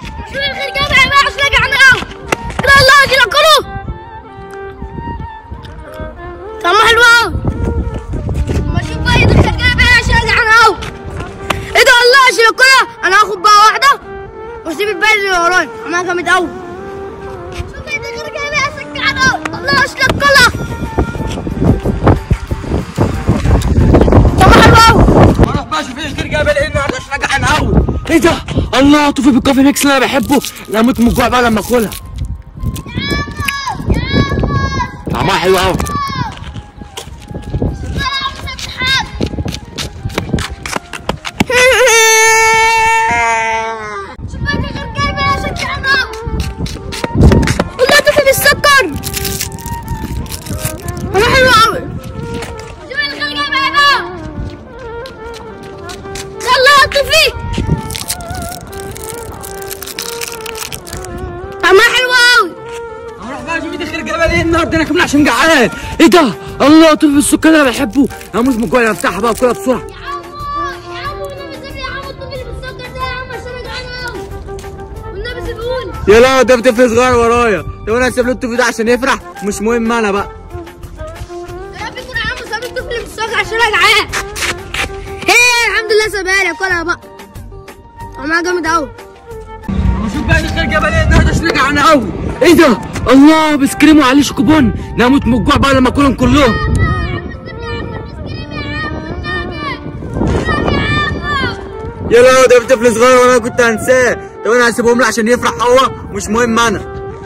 شو الخير جايبها بقى عشان اجي عن قوي كده الله اجي كله طعمها حلو قوي ما اشوف بقى ايه الخير جايبها عشان اجي عن قوي ايه ده الله اشيل كلها انا هاخد بقى واحده واسيب الباقي اللي ورايا طعمها جامد قوي شوف ايه الخير جايبها عشان اجي عن قوي الله اشيل كلها طعمها حلو قوي اروح بقى اشوف ايه الخير جايبه ليه النهارده عشان اجي قوي ايه ده الله طوفي بالكوفي ميكس اللي انا بحبه لا اموت من الجوع بقى لما اكلها طعمها حلو قوي والله تفي بالسكر انا حلو قوي يلا تفي طعمها حلو قوي اروح بقى اشوف ايه الخير جايبه ليه النهارده انا كمان عشان جعان ايه ده الله طوفي بالسكر اللي انا بحبه هموت من الجوع افتحها بقى كلها بسرعه يا لا ده طفل صغير ورايا طب انا هسيب له الطفل ده عشان يفرح مش مهم انا بقى عشان انا جعان هي الحمد لله سابها لي اكلها بقى طعمها جامد قوي شوف بقى الخير جايبه ليه النهارده عشان انا جعان قوي ايه ده الله بس كريم وعليه شوكوبون انا هموت من الجوع بقى لما اكلهم كلهم يا لا ده طفل صغير وانا كنت هنساه طب انا هسيبهم له عشان يفرح هو مش مهم انا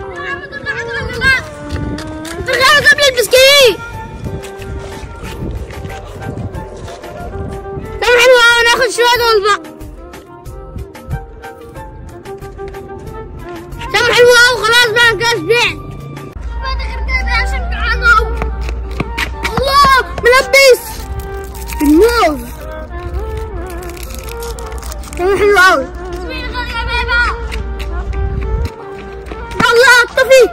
تخيل قبل البسكويت طعم حلو قوي ناخد شويه دول بقى طعم حلو قوي خلاص بقى كده شبعت الله ملبس الموز طعم حلو قوي الله اطفي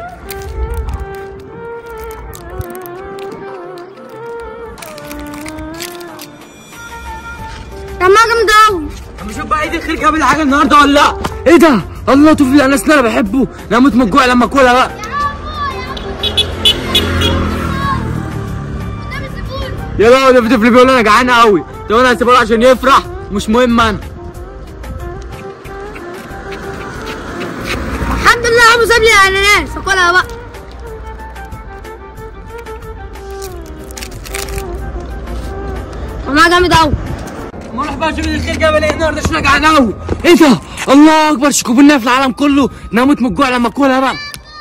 طعمها جامد قوي اما شوف بقى ايه دي الخير جاب لي حاجه النهارده ولا لا ايه ده الله طفل الاناناس اللي انا بحبه انا هموت من الجوع لما اكلها بقى يا لا ده في طفل بيقول انا جعان قوي طب انا هسيبه له عشان يفرح مش مهم انا الحمد لله ابو ساب لي اناناس اكلها بقى طعمها جامد قوي ما اروح بقى اشوف الخير جاب لي النهارده عشان انا جعان قوي ايه ده الله اكبر شيكوبونيه في العالم كله انا هموت من الجوع لما اكلها بقى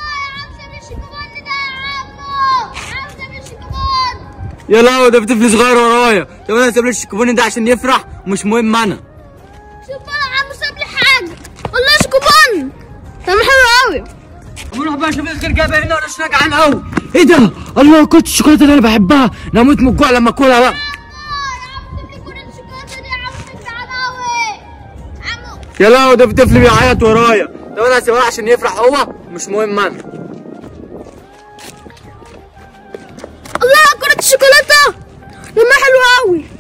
يا لا ده في طفل صغير ورايا طب انا هسيب له الشيكوبوني ده عشان يفرح مش مهم انا شوف بقى عمو ساب لي حاجه والله شكوبان طعمها حلو قوي نروح بقى اشوف الخير جايبه هنا ولا شنو جعان قوي ايه ده الله كنت الشوكولاته اللي انا بحبها انا هموت من الجوع لما اكلها بقى يا لا ده في طفل بيعيط ورايا طب انا هسيبها له عشان يفرح هو مش مهم انا الله كرة الشوكولاتة طعمها حلو قوي